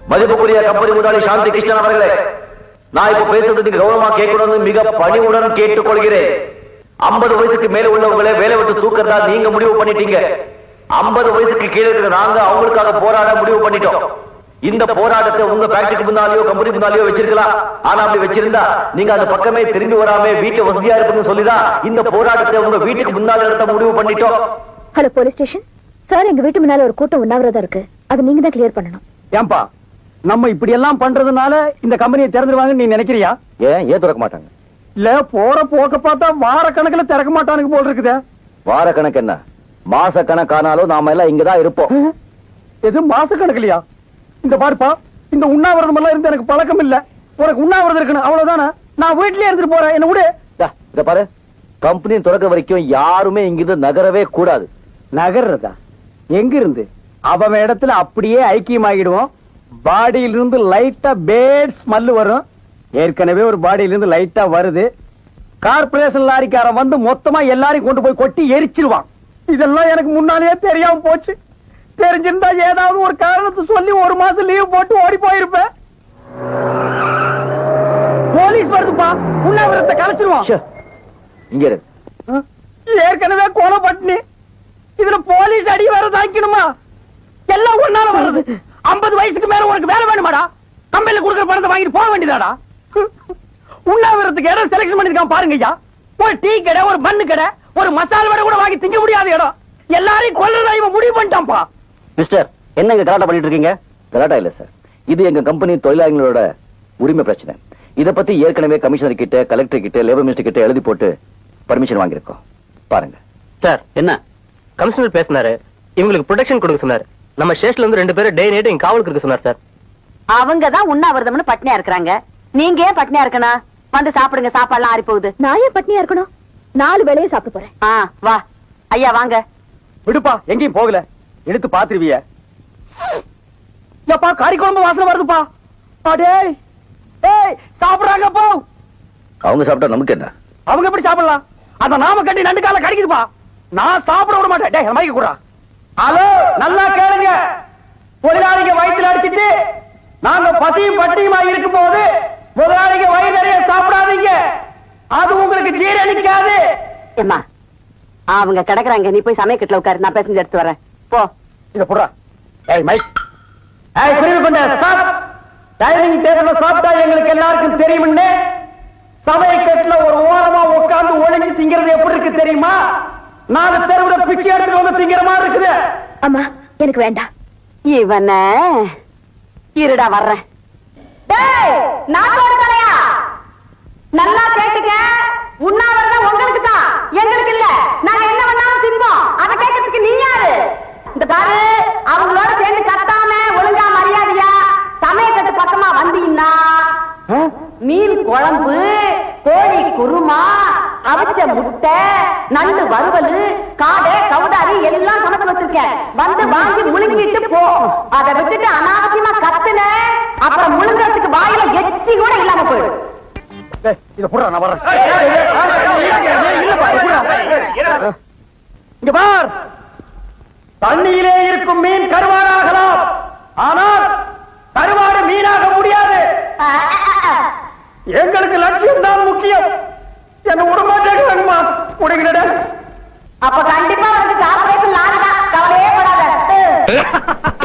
மதிப்புக்குரிய கம்பெனி முதலாளி சாந்தி கிருஷ்ணன் அவர்களே நான் இப்ப பேசுறது நீங்க கௌரவமா கேட்கணும்னு மிக பணிவுடன் கேட்டுக்கொள்கிறேன் ஐம்பது வயசுக்கு மேல உள்ளவங்களை வேலை விட்டு தூக்கறதா நீங்க முடிவு பண்ணிட்டீங்க ஐம்பது வயசுக்கு கீழே இருக்கிற நாங்க அவங்களுக்காக போராட முடிவு பண்ணிட்டோம் இந்த போராட்டத்தை உங்க ஃபேக்டரிக்கு முன்னாலேயோ கம்பெனி முன்னாலேயோ வச்சிருக்கலாம் ஆனா அப்படி வச்சிருந்தா நீங்க அந்த பக்கமே திரும்பி வராம வீட்டு வசதியா இருக்குன்னு சொல்லிதான் இந்த போராட்டத்தை உங்க வீட்டுக்கு முன்னால நடத்த முடிவு பண்ணிட்டோம் ஹலோ போலீஸ் ஸ்டேஷன் சார் எங்க வீட்டு முன்னால ஒரு கூட்டம் உண்ணாவிரதம் இருக்கு அது நீங்க தான் கிளியர் பண்ணணும் ஏன்பா நம்ம இப்படி எல்லாம் பண்றதுனால இந்த கம்பெனியை திறந்துருவாங்கன்னு நீ நினைக்கிறியா ஏன் ஏன் திறக்க மாட்டாங்க இல்ல போற போக்க பார்த்தா வார கணக்குல திறக்க மாட்டானுங்க போல் இருக்குதே வார கணக்கு என்ன மாச கணக்கானாலும் நாம எல்லாம் இங்கதான் இருப்போம் எது மாச கணக்குலயா இந்த பாருப்பா இந்த உண்ணாவிரதம் எல்லாம் இருந்து எனக்கு பழக்கம் இல்ல உனக்கு உண்ணாவிரதம் இருக்கணும் அவ்வளவுதானே நான் வீட்லயே இருந்துட்டு போறேன் என்ன விடு டா, இத பாரு கம்பெனி திறக்க வரைக்கும் யாருமே இங்கிருந்து நகரவே கூடாது நகர்றதா எங்க இருந்து அவன் இடத்துல அப்படியே ஐக்கியமாகிடுவோம் பாடியில இருந்து லைட்டா பேட் ஸ்மெல் வரும் ஏற்கனவே ஒரு பாடியில இருந்து லைட்டா வருது கார்பரேஷன் லாரிக்காரன் வந்து மொத்தமா எல்லாரையும் கொண்டு போய் கொட்டி எரிச்சிருவான் இதெல்லாம் எனக்கு முன்னாலேயே தெரியாம போச்சு தெரிஞ்சிருந்தா ஏதாவது ஒரு காரணத்தை சொல்லி ஒரு மாசம் லீவ் போட்டு ஓடி போயிருப்பேன் போலீஸ் வருதுப்பா உண்ணாவிரத்தை கலைச்சிருவான் ச்சே, இங்க இரு ஏற்கனவே கொலை பட்டினி இதுல போலீஸ் அடி வேற தாக்கணுமா எல்லாம் ஒன்னால வர்றது 50 வயசுக்கு மேல உனக்கு வேலை வேணுமாடா கம்பெனில கொடுக்குற பணத்தை வாங்கிட்டு போக வேண்டியதாடா உண்ணாவிரத்துக்கு இடம் செலக்ஷன் பண்ணிருக்கான் பாருங்க ஐயா ஒரு டீ கடை ஒரு மண்ணு கடை ஒரு மசால் வடை கூட வாங்கி திங்க முடியாத இடம் எல்லாரையும் கொல்றதா இவன் முடிவு பண்ணிட்டான்ப்பா மிஸ்டர் என்னங்க கலாட்டா பண்ணிட்டு இருக்கீங்க கலாட்டா இல்ல சார் இது எங்க கம்பெனி தொழிலாளர்களோட உரிமை பிரச்சனை இத பத்தி ஏற்கனவே கமிஷனர் கிட்ட கலெக்டர் கிட்ட லேபர் மினிஸ்டர் கிட்ட எழுதி போட்டு பர்மிஷன் வாங்கியிருக்கோம் பாருங்க சார் என்ன கமிஷனர் பேசினாரு இவங்களுக்கு ப்ரொடெக்ஷன் கொடுக்க சொன்னாரு நம்ம ஸ்டேஷன்ல இருந்து ரெண்டு பேரும் டே நைட் இங்க காவலுக்கு இருக்க சொன்னார் சார் அவங்க தான் உண்ணாவிரதம்னு பட்னியா இருக்கிறாங்க நீங்க ஏன் பட்னியா இருக்கணும் வந்து சாப்பிடுங்க சாப்பாடுலாம் ஆறி போகுது நான் ஏன் பட்னியா இருக்கணும் நாலு வேளையும் சாப்பிட்டு போறேன் ஆ வா ஐயா வாங்க விடுப்பா எங்கேயும் போகல எடுத்து பாத்துருவிய எப்பா கறி குழம்பு வாசனை வருதுப்பா அடே ஏய் சாப்பிடுறாங்க போ அவங்க சாப்பிட்டா நமக்கு என்ன அவங்க எப்படி சாப்பிடலாம் அத நாம கட்டி நண்டு கால கடிக்குதுப்பா நான் சாப்பிட விட மாட்டேன் டேய் மைக்க கூடா ஹலோ நல்லா கேளுங்க தொழிலாளிங்க வயிற்றுல அடிச்சிட்டு நாங்க பசியும் பட்டியுமா இருக்கும் போது முதலாளிங்க வயிறு நிறைய சாப்பிடாதீங்க அது உங்களுக்கு ஜீரணிக்காது ஏம்மா அவங்க கிடக்குறாங்க நீ போய் சமயக்கட்டுல உட்காரு நான் பேசஞ்சு எடுத்து வரேன் போ இத புடுறா ஏய் மைக் ஏய் பிரிவு கொண்ட ஸ்டாப் டைனிங் டேபிள்ல சாப்பிட்டா எங்களுக்கு எல்லாருக்கும் தெரியும்னு சமயக்கட்டுல ஒரு ஓரமா உட்கார்ந்து ஒளிஞ்சு திங்கிறது எப்படி இருக்கு தெரியுமா நாலு தெருவுல பிச்சை எடுத்துட்டு வந்து திங்கிற மாதிரி இருக்குது அம்மா எனக்கு வேண்டாம் இவன இருடா வர்றேன் டேய் நாட்டோட தலையா நல்லா கேட்டுக்க உண்ணாவிரதம் உங்களுக்கு தான் எங்களுக்கு இல்ல நாங்க என்ன பண்ணாலும் திம்போம் அத கேட்கறதுக்கு நீ யாரு இந்த பாரு அவங்களோட சேர்ந்து கத்தாம ஒழுங்கா மரியாதையா சமயக்கட்டு பக்கமா வந்தீங்கன்னா மீன் குழம்பு கோழி குருமா அவிச்ச முட்டை நண்டு வறுவல் காடை கவுதாரி எல்லாம் சமைச்சு வச்சிருக்கேன் வந்து வாங்கி முழுங்கிட்டு போ அதை விட்டுட்டு அனாவசியமா கத்துன அப்புறம் முழுங்கறதுக்கு வாயில எச்சி கூட இல்லாம போயிடும் ஏய், இத புடுறா நான் வர்றேன் இல்லப்பா, இத புடுறா. இங்க பார் தண்ணியிலே இருக்கும் மீன் கருவாடா